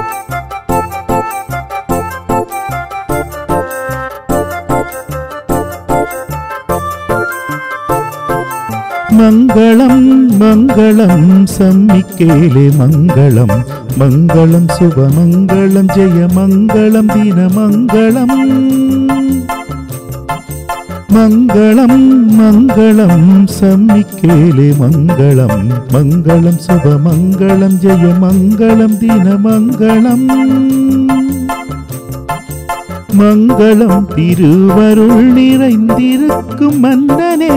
மங்களம் மங்களம் சம்மிக்கேலே மங்களம் மங்களம் சுபமங்களம் ஜெய மங்களம் தினமங்களம் மங்களம் மங்களம் சம்மிக்கேலே மங்களம் மங்களம் சுபமங்களம் ஜெய மங்களம் தினமங்களம் மங்களம் திருவருள் நிறைந்திருக்கும் மன்னனே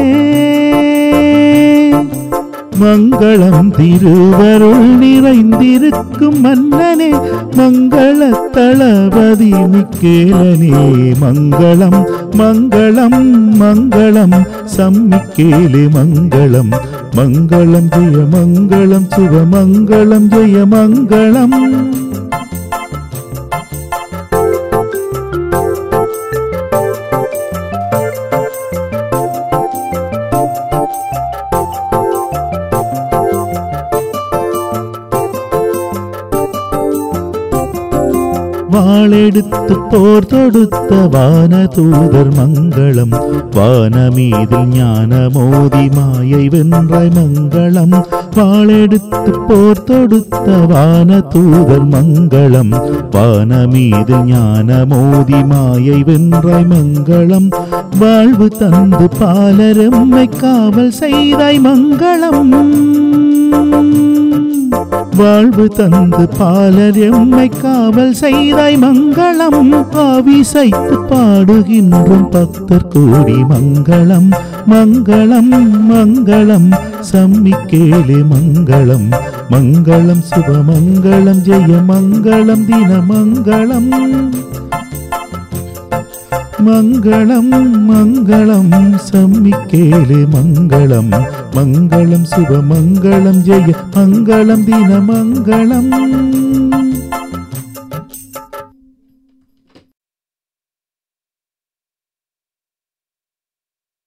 மங்களம் திருவருள் நிறைந்திருக்கும் மன்னனே மங்கள தளபதி மிக்கேலனே மங்களம் மங்களம் மங்களம் சம்மிக்கேலே மங்களம் மங்களம் ஜெய மங்களம் சுபமங்களம் ஜெய மங்களம் வாளெடுத்து போர் தொடுத்த வான தூதர் மங்களம் வானமீதில் ஞான மோதி மாயை வென்றாய் மங்களம் வாளெடுத்து போர் தொடுத்த வான தூதர் மங்களம் வானமீதில் ஞான மோதி மாயை வென்றாய் மங்களம் வாழ்வு தந்து பாலரெம்மை காவல் செய்தாய் மங்களம் வாழ்வு தந்து பாலர் எம்மை காவல் செய்தாய் மங்களம் ஆவிசைத்து பாடுகின்றும் பக்தர் கூடி மங்களம் மங்களம் மங்களம் சம்மிக்கேலே மங்களம் மங்களம் சுபமங்களம் ஜெய மங்களம் தினமங்களம் மங்களம் மங்களம் சம்மிக்கேலே மங்களம் மங்களம் சுபமங்களம் ஜெய மங்களம் தினமங்களம்